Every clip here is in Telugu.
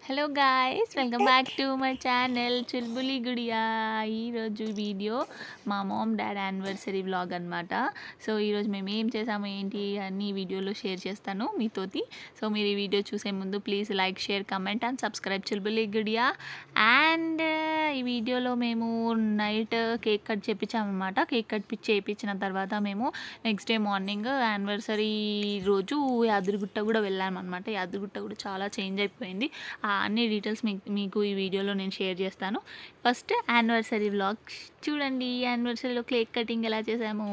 hello guys welcome back to my channel Chulbuli Gudiya ఈరోజు వీడియో మా మామ్ డాడ్ యానివర్సరీ వ్లాగ్ అనమాట సో ఈరోజు మేము ఏం చేసాము ఏంటి అన్ని వీడియోలో షేర్ చేస్తాను మీతోటి సో మీరు ఈ వీడియో చూసే ముందు please like share comment and subscribe Chulbuli Gudiya and ఈ వీడియోలో మేము నైట్ కేక్ కట్ చేయించామన్నమాట కేక్ కట్ చేయించిన తర్వాత మేము నెక్స్ట్ డే మార్నింగ్ యానివర్సరీ రోజు యాదగిరిగుట్ట కూడా వెళ్ళామన్నమాట యాదగిరిగుట్ట కూడా చాలా చేంజ్ అయిపోయింది ఆ అన్ని డీటెయిల్స్ మీకు మీకు ఈ వీడియోలో నేను షేర్ చేస్తాను ఫస్ట్ యానివర్సరీ వ్లాగ్ చూడండి యానివర్సరీలో కేక్ కటింగ్ ఎలా చేసాము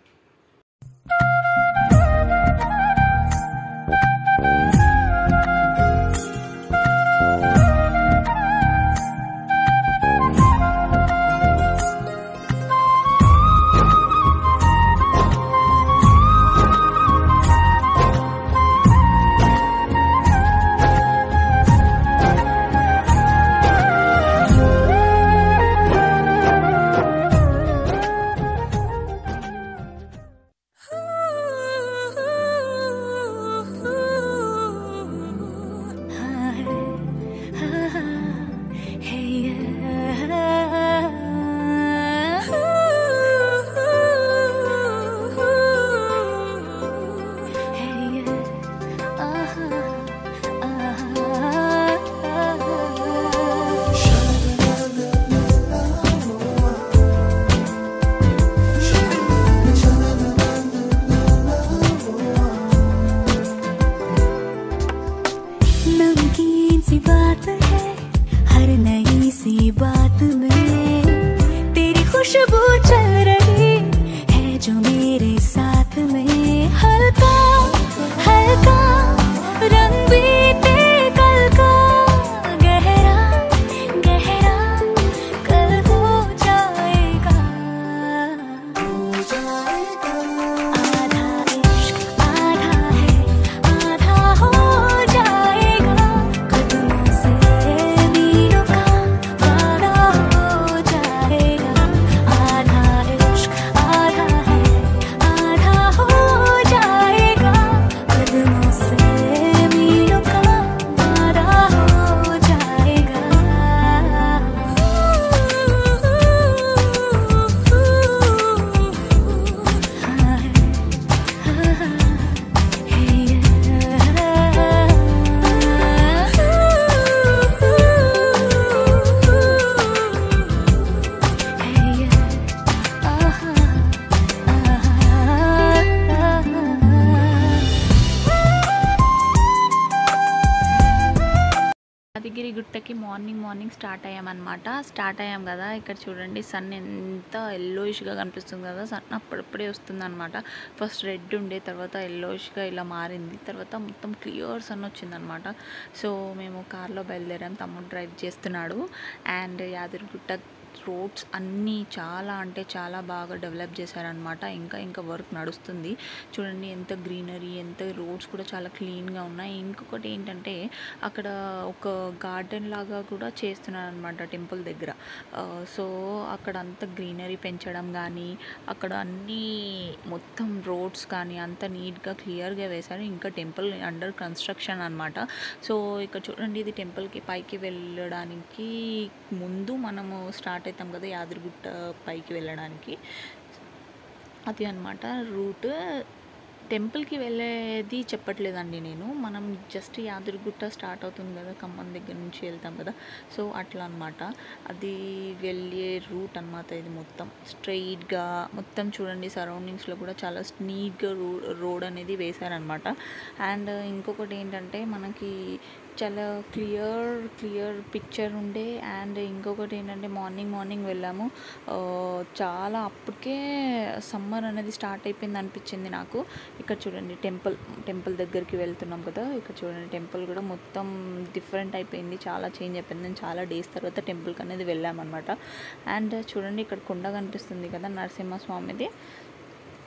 नमकीन सी बात है हर नई सी बात में तेरी खुशबू चल रही है जो मेरे साथ में हल्का हल्का रंग बीते कल का गहरा गहरा कल हो जाएगा आधा इश्क आधा है आधा हो जाएगा कदमों से मीलों का वादा हो जाएगा आधा इश्क आधा है आधा हो जाएगा कदमों से मीलों का वादा हो जाएगा యాదగిరి గుట్టకి మార్నింగ్ మార్నింగ్ స్టార్ట్ అయ్యామన్నమాట స్టార్ట్ అయ్యాం కదా ఇక్కడ చూడండి సన్ ఎంత ఎల్లోయిష్గా కనిపిస్తుంది కదా సన్ అప్పుడప్పుడే వస్తుంది అనమాట ఫస్ట్ రెడ్ ఉండే తర్వాత ఎల్లోయిష్గా ఇలా మారింది తర్వాత మొత్తం క్లియర్ సన్ వచ్చిందనమాట సో మేము కార్లో బయలుదేరాం తమ్ముడు డ్రైవ్ చేస్తున్నాడు అండ్ యాదగిరిగుట్ట రోడ్స్ అన్నీ చాలా అంటే చాలా బాగా డెవలప్ చేశారనమాట ఇంకా ఇంకా వర్క్ నడుస్తుంది చూడండి ఎంత గ్రీనరీ ఎంత రోడ్స్ కూడా చాలా క్లీన్గా ఉన్నాయి ఇంకొకటి ఏంటంటే అక్కడ ఒక గార్డెన్ లాగా కూడా చేస్తున్నారు అనమాట టెంపుల్ దగ్గర ఆ, సో అక్కడ అంత గ్రీనరీ పెంచడం కానీ అక్కడ అన్నీ మొత్తం రోడ్స్ కానీ అంత నీట్గా క్లియర్గా వేశారు ఇంకా టెంపుల్ అండర్ కన్స్ట్రక్షన్ అనమాట సో ఇక్కడ చూడండి ఇది టెంపుల్కి పైకి వెళ్ళడానికి ముందు మనము స్టార్ట్ అవుతాం కదా యాదగిరిగుట్ట పైకి వెళ్ళడానికి అది అనమాట రూట్ టెంపుల్కి వెళ్ళేది చెప్పట్లేదండి నేను మనం జస్ట్ యాదగిరిగుట్ట స్టార్ట్ అవుతుంది కదా ఖమ్మం దగ్గర నుంచి వెళ్తాం కదా సో అట్లా అనమాట అది వెళ్ళే రూట్ అనమాట ఇది మొత్తం స్ట్రైట్గా మొత్తం చూడండి సరౌండింగ్స్లో కూడా చాలా నీట్గా రో రోడ్ అనేది వేశారనమాట అండ్ ఇంకొకటి ఏంటంటే మనకి చాలా క్లియర్ క్లియర్ పిక్చర్ ఉండే అండ్ ఇంకొకటి ఏంటంటే మార్నింగ్ మార్నింగ్ వెళ్ళాము ఆ, చాలా అప్పటికే సమ్మర్ అనేది స్టార్ట్ అయిపోయింది అనిపించింది నాకు ఇక్కడ చూడండి టెంపుల్ టెంపుల్ దగ్గరికి వెళ్తున్నాం కదా ఇక్కడ చూడండి టెంపుల్ కూడా మొత్తం డిఫరెంట్ అయిపోయింది చాలా చేంజ్ అయిపోయింది నేను చాలా డేస్ తర్వాత టెంపుల్కి అనేది వెళ్ళామన్నమాట అండ్ చూడండి ఇక్కడ కొండ కనిపిస్తుంది కదా నరసింహస్వామిది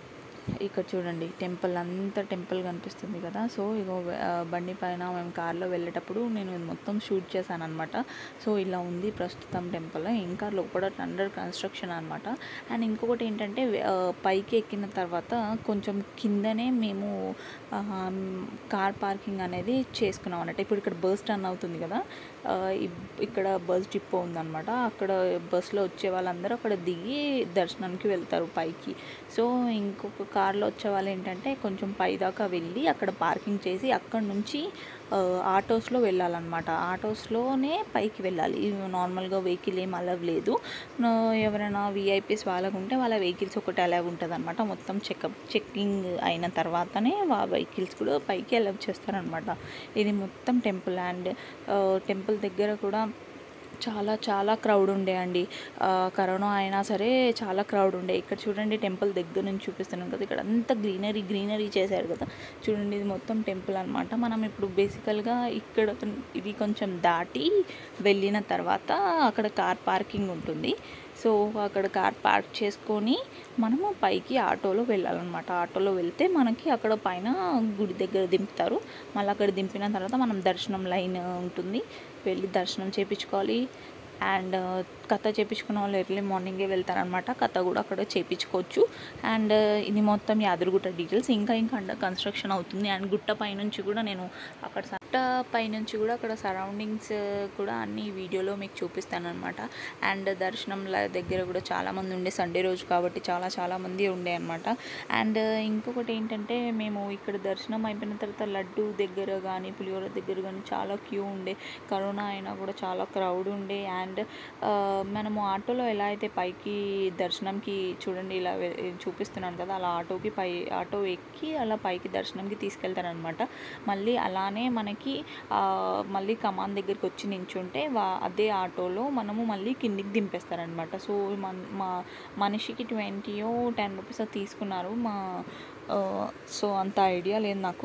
ఇక్కడ చూడండి టెంపుల్ అంతా టెంపుల్ కనిపిస్తుంది కదా సో ఇగో ఆ, బండి పైన మేము కార్లో వెళ్ళేటప్పుడు నేను ఇది మొత్తం షూట్ చేశాను అనమాట సో ఇలా ఉంది ప్రస్తుతం టెంపుల్ ఇంకా లోపల అండర్ కన్స్ట్రక్షన్ అనమాట అండ్ ఇంకొకటి ఏంటంటే ఆ, పైకి ఎక్కిన తర్వాత కొంచెం కిందనే మేము ఆ, కార్ పార్కింగ్ అనేది చేసుకున్నాం అన్నట్టు ఇప్పుడు ఇక్కడ బస్ టర్న్ అవుతుంది కదా ఆ, ఇ- ఇక్కడ బస్ డిపో ఉందన్నమాట అక్కడ బస్సులో వచ్చే వాళ్ళందరూ అక్కడ దిగి దర్శనానికి వెళ్తారు పైకి సో ఇంకొక కార్లో వచ్చే వాళ్ళు ఏంటంటే కొంచెం పై దాకా వెళ్ళి అక్కడ పార్కింగ్ చేసి అక్కడ నుంచి ఆ, ఆటోస్లో వెళ్ళాలన్నమాట ఆటోస్లోనే పైకి వెళ్ళాలి ఇవి నార్మల్గా వెహికల్ ఏం అలవ్ లేదు నా- ఎవరైనా విఐపీస్ వాళ్ళకు ఉంటే వాళ్ళ వెహికల్స్ ఒకటి అలవ్ ఉంటుంది అనమాట మొత్తం చెకప్ చెక్కింగ్ అయిన తర్వాతనే ఆ వెహికల్స్ కూడా పైకి అలవ్ చేస్తారనమాట ఇది మొత్తం టెంపుల్ అండ్ టెంపుల్ దగ్గర కూడా చాలా చాలా క్రౌడ్ ఉండే అండి ఆ, కరోనా అయినా సరే చాలా క్రౌడ్ ఉండే ఇక్కడ చూడండి టెంపుల్ దగ్గర నుంచి చూపిస్తున్నాం కదా ఇక్కడ అంతా గ్రీనరీ గ్రీనరీ చేశారు కదా చూడండి ఇది మొత్తం టెంపుల్ అనమాట మనం ఇప్పుడు బేసికల్గా ఇక్కడ ఇది కొంచెం దాటి వెళ్ళిన తర్వాత అక్కడ కార్ పార్కింగ్ ఉంటుంది సో అక్కడ కార్ పార్క్ చేసుకొని మనము పైకి ఆటోలో వెళ్ళాలన్నమాట ఆటోలో వెళ్తే మనకి అక్కడ పైన గుడి దగ్గర దింపుతారు మళ్ళీ అక్కడ దింపిన తర్వాత మనం దర్శనం లైన్ ఉంటుంది వెళ్ళి దర్శనం చేయించుకోవాలి అండ్ కథ చేయించుకున్న వాళ్ళు ఎర్లీ మార్నింగే వెళ్తారనమాట కథ కూడా అక్కడ చేయించుకోవచ్చు అండ్ ఇది మొత్తం యాదగిరిగుట్ట డీటెయిల్స్ ఇంకా ఇంకా అండర్ కన్స్ట్రక్షన్ అవుతుంది అండ్ గుట్ట పైనుంచి కూడా నేను అక్కడ గుట్ట పైనుంచి కూడా అక్కడ సరౌండింగ్స్ కూడా అన్ని వీడియోలో మీకు చూపిస్తాను అనమాట అండ్ దర్శనం ల- దగ్గర కూడా చాలామంది ఉండే సండే రోజు కాబట్టి చాలా చాలా మంది ఉండే అనమాట అండ్ ఇంకొకటి ఏంటంటే మేము ఇక్కడ దర్శనం అయిపోయిన తర్వాత లడ్డు దగ్గర కానీ పులిహోర దగ్గర కానీ చాలా క్యూ ఉండే కరోనా అయినా కూడా చాలా క్రౌడ్ ఉండే అండ్ మనము ఆటోలో ఎలా అయితే పైకి దర్శనంకి చూడండి ఇలా వె- చూపిస్తున్నాను కదా అలా ఆటోకి పై ఆటో ఎక్కి అలా పైకి దర్శనంకి తీసుకెళ్తారనమాట మళ్ళీ అలానే మనకి ఆ, మళ్ళీ కమాన్ దగ్గరికి వచ్చి నించుంటే వా అదే ఆటోలో మనము మళ్ళీ కిందికి దింపేస్తారనమాట సో మన మా మనిషికి ట్వంటీయో టెన్ రూపీస్ తీసుకున్నారు మా ఆ, సో అంత ఐడియా లేదు నాకు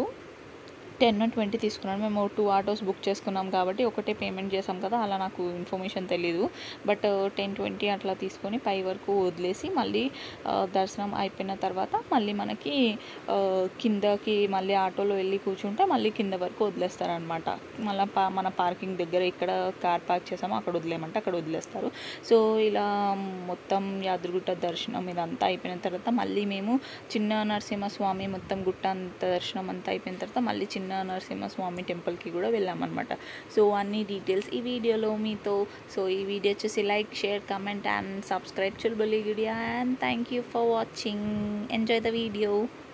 టెన్ ట్వంటీ తీసుకున్నాను మేము టూ ఆటోస్ బుక్ చేసుకున్నాం కాబట్టి ఒకటే పేమెంట్ చేసాం కదా అలా నాకు ఇన్ఫర్మేషన్ తెలీదు బట్ టెన్ ట్వంటీ అట్లా తీసుకొని పై వరకు వదిలేసి మళ్ళీ ఆ, దర్శనం అయిపోయిన తర్వాత మళ్ళీ మనకి ఆ, కిందకి మళ్ళీ ఆటోలో వెళ్ళి కూర్చుంటే మళ్ళీ కింద వరకు వదిలేస్తారనమాట మళ్ళీ పా మన పార్కింగ్ దగ్గర ఇక్కడ కార్ పార్క్ చేసామో అక్కడ వదిలేయమంటే అక్కడ వదిలేస్తారు సో ఇలా మొత్తం యాదగిరిగుట్ట దర్శనం ఇదంతా అయిపోయిన తర్వాత మళ్ళీ మేము చిన్న నరసింహస్వామి మొత్తం గుట్ట అంత దర్శనం అంతా అయిపోయిన తర్వాత మళ్ళీ చిన్న నరసింహస్వామి టెంపుల్కి కూడా వెళ్ళామన్నమాట సో అన్ని డీటెయిల్స్ ఈ వీడియోలో మీతో సో ఈ వీడియో వచ్చేసి like share comment and subscribe Chulbuli video and thank you for watching enjoy the video